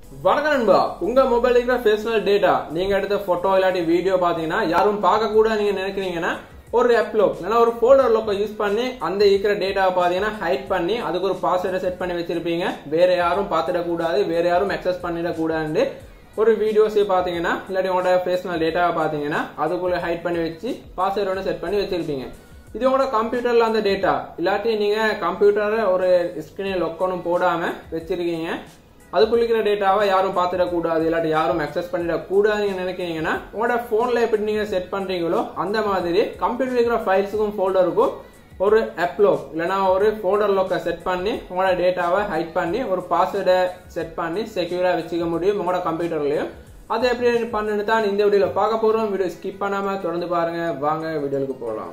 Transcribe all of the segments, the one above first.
வணக்கம் நண்பா உங்க மொபைல் இருக்கிற பர்சனல் டேட்டா நீங்க எடுத்த போட்டோ இல்லாட்டி வீடியோ பாத்தீங்கன்னா யாரும் பார்க்க கூட நீங்க நினைக்கிறீங்கன்னா ஒரு அப்லோக் இல்லைன்னா ஒரு ஃபோல்டர் லோக்கை யூஸ் பண்ணி அந்த இருக்கிற டேட்டாவை பாத்தீங்கன்னா ஹைட் பண்ணி அதுக்கு ஒரு பாஸ்வேர்டை செட் பண்ணி வச்சிருப்பீங்க வேற யாரும் பார்த்துடக்கூடாது வேற யாரும் அக்சஸ் பண்ணிடக்கூடாது ஒரு வீடியோஸே பாத்தீங்கன்னா இல்லாட்டி உங்களோட பர்சனல் டேட்டாவை பாத்தீங்கன்னா அதுக்குள்ள ஹைட் பண்ணி வச்சு பாஸ்வேர்டோட செட் பண்ணி வச்சிருப்பீங்க இது உங்களோட கம்ப்யூட்டர்ல அந்த டேட்டா இல்லாட்டி நீங்க கம்ப்யூட்டரை ஒரு ஸ்கிரீனில் லொக்கனும் போடாம வச்சிருக்கீங்க அதுக்குள்ளிக்கிற டேட்டாவை யாரும் பார்த்துடக்கூடாது இல்லாட்டி யாரும் அக்சஸ் பண்ணிடக்கூடாது நீங்க நினைக்கிறீங்கன்னா உங்களோட போன்ல எப்படி நீங்க செட் பண்றீங்களோ அந்த மாதிரி கம்ப்யூட்டர் இருக்கிற ஃபைல்ஸுக்கும் ஃபோல்டருக்கும் ஒரு அப்லோக் இல்லைன்னா ஒரு ஃபோல்டர் லோக்கை செட் பண்ணி உங்களோட டேட்டாவை ஹைட் பண்ணி ஒரு பாஸ்வேர்டை செட் பண்ணி செக்யூரா வச்சுக்க முடியும் உங்களோட கம்ப்யூட்டர்லயும் அதை எப்படி பண்ணுன்னு தான் இந்த வீடியோல பார்க்க போறோம் வீடியோ ஸ்கிப் பண்ணாம தொடர்ந்து பாருங்க வாங்க வீடியோக்கு போகலாம்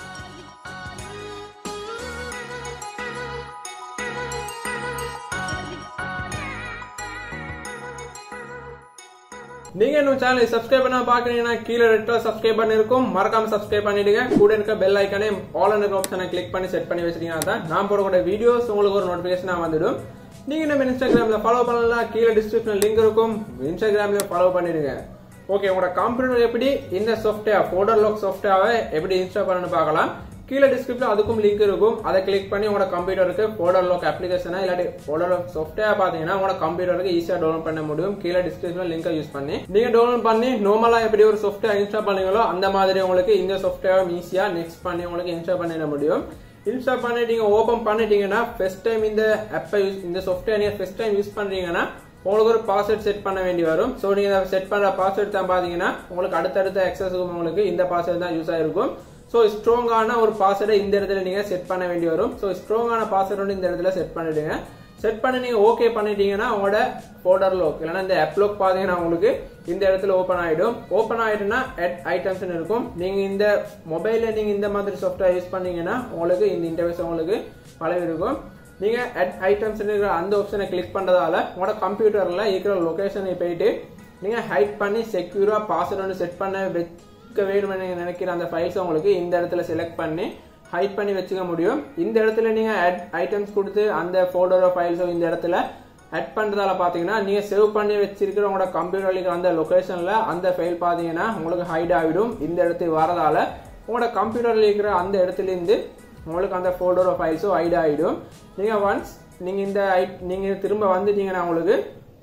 நீங்க இன்னும் சேனலை சப்ஸ்கிரைப் பண்ண பாக்குறீங்கன்னா கீழே ரெட் கலர் சப்ஸ்கிரைப் பண்ணி இருக்கும் மறக்காம சப்ஸ்கிரைப் பண்ணிடுங்க கூட இருக்க பெல் ஐக்கானே ஆல் அண்ட் ஆப்ஷனை கிளிக் பண்ணி செட் பண்ணி வச்சிட்டீங்கன்னா தான் நான் போடக்கூடிய வீடியோஸ் உங்களுக்கு ஒரு நோட்டிபிகேஷனா வந்துடும் நீங்க நம்ம இன்ஸ்டாகிராம்ல ஃபாலோ பண்ணலாம் கீழே டிஸ்கிரிப்ஷன் லிங்க் இருக்கும் இன்ஸ்டாகிராம்ல ஃபாலோ பண்ணிடுங்க ஓகே உங்களோட கம்ப்யூட்டர் எப்படி இந்த சாஃப்ட்வேர் ஃபோல்டர் லாக் சாஃப்ட்வேரை எப்படி இன்ஸ்டால் பண்ணணும்னு பார்க்கலாம் கீழே டிஸ்கிரிப்ஷன் அதுக்கும் லிங்க் இருக்கும் அதை கிளிக் பண்ணி உங்களோட கம்ப்யூட்டருக்கு ஃபோல்டர் லாக் அப்ளிகேஷனா இல்லாட்டி ஃபோல்டர் லாக் சாஃப்ட்வேர் பாத்தீங்கன்னா உங்களோட கம்ப்யூட்டருக்கு ஈஸியா டவுன்லோட் பண்ண முடியும் கீழே டிஸ்கிரிப்ஷன் லிங்கை யூஸ் பண்ணி நீங்க டவுன்லோட் பண்ணி நார்மலா எப்படி ஒரு சாஃப்ட்வேர் இன்ஸ்டால் பண்ணீங்களோ அந்த மாதிரி உங்களுக்கு இந்த சாஃப்ட்வேர் ஈஸியா நெக்ஸ்ட் பண்ணி உங்களுக்கு இன்ஸ்டால் பண்ணிட முடியும் இன்ஸ்டால் பண்ணி நீங்க ஓபன் பண்ணிட்டீங்கன்னா ஃபர்ஸ்ட் டைம் இந்த ஆப்பை யூஸ் இந்த சாஃப்ட்வேர் நீங்க ஃபர்ஸ்ட் டைம் யூஸ் பண்றீங்கன்னா உங்களுக்கு ஒரு பாஸ்வேர்ட் செட் பண்ண வேண்டி வரும் ஸோ நீங்க செட் பண்ற பாஸ்வேர்ட் தான் பாத்தீங்கன்னா உங்களுக்கு அடுத்தடுத்த அக்சஸுக்கும் உங்களுக்கு இந்த பாஸ்வேர்ட் தான் யூஸ் ஆயிருக்கும் ஸோ ஸ்ட்ராங்கான ஒரு பாஸ்வேர்டை இந்த இடத்துல நீங்க செட் பண்ண வேண்டி வரும் ஸோ ஸ்ட்ராங்கான பாஸ்வேர்டு வந்து இந்த இடத்துல செட் பண்ணிடுங்க செட் பண்ணி நீங்க ஓகே பண்ணிட்டீங்கன்னா உங்களோட ஃபோல்டர் லோக் இல்லைன்னா இந்த ஆப் லோக் பாத்தீங்கன்னா உங்களுக்கு இந்த இடத்துல ஓப்பன் ஆயிடும் ஓப்பன் ஆயிட்டுனா அட் ஐட்டம்ஸ் இருக்கும் நீங்க இந்த மொபைல்ல நீங்க இந்த மாதிரி சாஃப்ட்வேர் யூஸ் பண்ணீங்கன்னா உங்களுக்கு இந்த இன்டர்வேஸ் உங்களுக்கு பழகி இருக்கும் நீங்க அட் ஐட்டம்ஸ் இருக்கிற அந்த ஆப்ஷனை கிளிக் பண்றதால உங்களோட கம்ப்யூட்டர்ல இருக்கிற லொகேஷனை போயிட்டு நீங்க ஹைட் பண்ணி செக்யூரா பாஸ்வேர்டு வந்து செட் பண்ண வைக்க வேணும்னு நீங்க நினைக்கிற அந்த ஃபைல்ஸ் உங்களுக்கு இந்த இடத்துல செலக்ட் பண்ணி ஹைட் பண்ணி வச்சுக்க முடியும் இந்த இடத்துல நீங்க அட் ஐட்டம்ஸ் கொடுத்து அந்த ஃபோல்டரோ ஃபைல்ஸோ இந்த இடத்துல அட் பண்றதால பாத்தீங்கன்னா நீங்க சேவ் பண்ணி வச்சிருக்கிற உங்களோட கம்ப்யூட்டர்ல இருக்கிற அந்த லொகேஷன்ல அந்த ஃபைல் பாத்தீங்கன்னா உங்களுக்கு ஹைட் ஆகிடும் இந்த இடத்துக்கு வரதால உங்களோட கம்ப்யூட்டர்ல இருக்கிற அந்த இடத்துல இருந்து உங்களுக்கு அந்த ஃபோல்டரோ ஃபைல்ஸோ ஹைட் ஆகிடும் நீங்க ஒன்ஸ் நீங்க இந்த நீங்க திரும்ப வந்துட்டீங்கன்னா உங்களுக்கு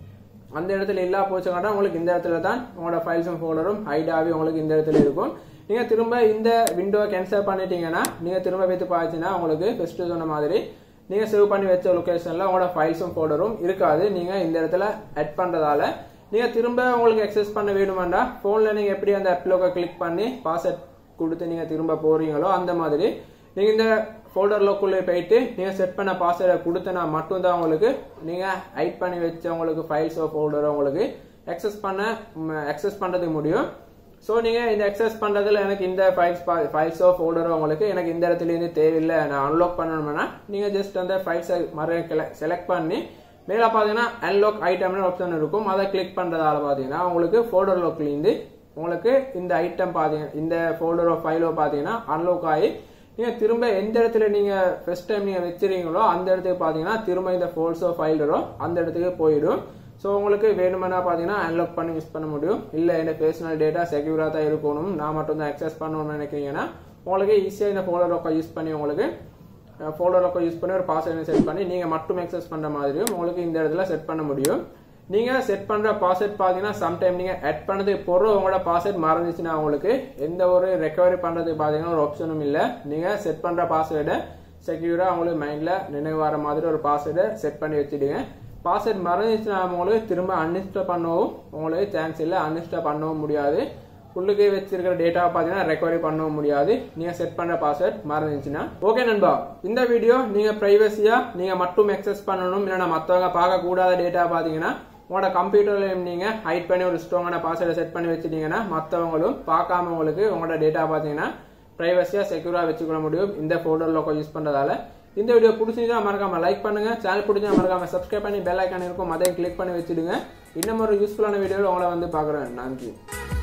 அந்த இடத்துல இல்லா போச்சுங்கன்னா உங்களுக்கு இந்த இடத்துல தான் உங்களோட ஃபைல்ஸும் ஃபோல்டரும் ஹைட் ஆகி உங்களுக்கு இந்த இடத்துல இருக்கும் நீங்க திரும்ப இந்த விண்டோ கேன்சல் பண்ணிட்டீங்கன்னா நீங்க திரும்ப வைத்து பார்த்துன்னா உங்களுக்கு ஃபர்ஸ்ட் சொன்ன மாதிரி நீங்க சேவ் பண்ணி வச்ச லொகேஷன்ல உங்களோட ஃபைல்ஸும் ஃபோல்டரும் இருக்காது நீங்க இந்த இடத்துல அட் பண்றதால நீங்க திரும்ப உங்களுக்கு அக்சஸ் பண்ண வேணுமாண்டா போன்ல நீங்க எப்படி அந்த அப்லோக்க கிளிக் பண்ணி பாஸ்வேர்ட் கொடுத்து நீங்க திரும்ப போறீங்களோ அந்த மாதிரி நீங்க இந்த ஃபோல்டர் லோக்குள்ளே போயிட்டு நீங்க செட் பண்ண பாஸ்வேர்டை கொடுத்தனா மட்டும்தான் உங்களுக்கு நீங்க ஹைட் பண்ணி வச்ச உங்களுக்கு ஃபைல்ஸோ ஃபோல்டரோ உங்களுக்கு அக்சஸ் பண்ண அக்சஸ் பண்றதுக்கு முடியும் ஸோ நீங்க இந்த அக்சஸ் பண்றதுல எனக்கு இந்த ஃபைல்ஸ் ஃபைல்ஸோ ஃபோல்டரோ உங்களுக்கு எனக்கு இந்த இடத்துல இருந்து தேவையில்லை நான் அன்லாக் பண்ணணும்னா நீங்க ஜஸ்ட் அந்த ஃபைல்ஸை மறுபடியும் செலக்ட் பண்ணி மேல பாத்தீங்கன்னா அன்லாக் ஐட்டம்னு ஆப்ஷன் இருக்கும் அதை கிளிக் பண்றதால பாத்தீங்கன்னா உங்களுக்கு ஃபோல்டர் லாக்ல இருந்து உங்களுக்கு இந்த ஐட்டம் பாத்தீங்கன்னா இந்த ஃபோல்டரோ ஃபைலோ பாத்தீங்கன்னா அன்லாக் ஆகி நீங்க திரும்ப எந்த இடத்துல நீங்க ஃபர்ஸ்ட் டைம் நீங்க வச்சிருக்கீங்களோ அந்த இடத்துக்கு பாத்தீங்கன்னா திரும்ப இந்த ஃபோல்ஸோ ஃபைலரோ அந்த இடத்துக்கு போயிடும் ஸோ உங்களுக்கு வேணுமென்னா பார்த்தீங்கன்னா அன்லாக் பண்ணி யூஸ் பண்ண முடியும் இல்லை என்ன பர்சனல் டேட்டா செக்யூராக தான் இருக்கணும் நான் மட்டும் தான் அக்சஸ் பண்ணணும்னு நினைக்கிறீங்கன்னா உங்களுக்கு ஈஸியாக இந்த ஃபோல்டர் லோக்கை யூஸ் பண்ணி உங்களுக்கு ஃபோல்டர் லோக்கை யூஸ் பண்ணி ஒரு பாஸ்வேர்டு செட் பண்ணி நீங்கள் மட்டும் அக்சஸ் பண்ணுற மாதிரியும் உங்களுக்கு இந்த இடத்துல செட் பண்ண முடியும் நீங்கள் செட் பண்ணுற பாஸ்வேர்ட் பார்த்தீங்கன்னா சம்டைம் நீங்கள் ஆட் பண்ணதுக்கு பொருள் உங்களோட பாஸ்வேர்ட் மறந்துச்சுன்னா உங்களுக்கு எந்த ஒரு ரெக்கவரி பண்ணுறதுக்கு பார்த்தீங்கன்னா ஒரு ஆப்ஷனும் இல்லை நீங்கள் செட் பண்ணுற பாஸ்வேர்டை செக்யூராக உங்களுக்கு மைண்டில் நினைவு வர மாதிரி ஒரு பாஸ்வேர்டை செட் பண்ணி வச்சுடுங்க பாஸ்வேர்ட் மறந்துச்சுன்னா உங்களுக்கு திரும்ப அன்இன்ஸ்டால் பண்ணவும் உங்களுக்கு சான்ஸ் இல்லை அன்இன்ஸ்டால் பண்ணவும் முடியாது உள்ளுக்கு வச்சிருக்கிற டேட்டா பார்த்தீங்கன்னா ரெக்கவரி பண்ணவும் முடியாது நீங்க செட் பண்ற பாஸ்வேர்ட் மறந்துச்சுன்னா ஓகே நண்பா இந்த வீடியோ நீங்க பிரைவசியா நீங்க மட்டும் எக்ஸஸ் பண்ணணும் இல்லைன்னா மற்றவங்க பார்க்க கூடாத டேட்டா பார்த்தீங்கன்னா உங்களோட கம்ப்யூட்டர்ல நீங்க ஹைட் பண்ணி ஒரு ஸ்ட்ராங்கான பாஸ்வேர்டை செட் பண்ணி வச்சிட்டீங்கன்னா மற்றவங்களும் பார்க்காம உங்களுக்கு உங்களோட டேட்டா பார்த்தீங்கன்னா பிரைவசியா செக்யூரா வச்சுக்கொள்ள முடியும் இந்த ஃபோல்டர் லோக்கோ யூஸ் பண்றதால இந்த வீடியோ பிடிச்சிருந்தா மறக்காம லைக் பண்ணுங்க சேனல் பிடிச்சா மறக்காம சப்ஸ்கிரைப் பண்ணி பெல் ஐக்கான் இருக்கும் அதையும் கிளிக் பண்ணி வச்சிடுங்க இன்னும் ஒரு யூஸ்ஃபுல்லான வீடியோவில் உங்களை வந்து பார்க்குறேன் நன்றி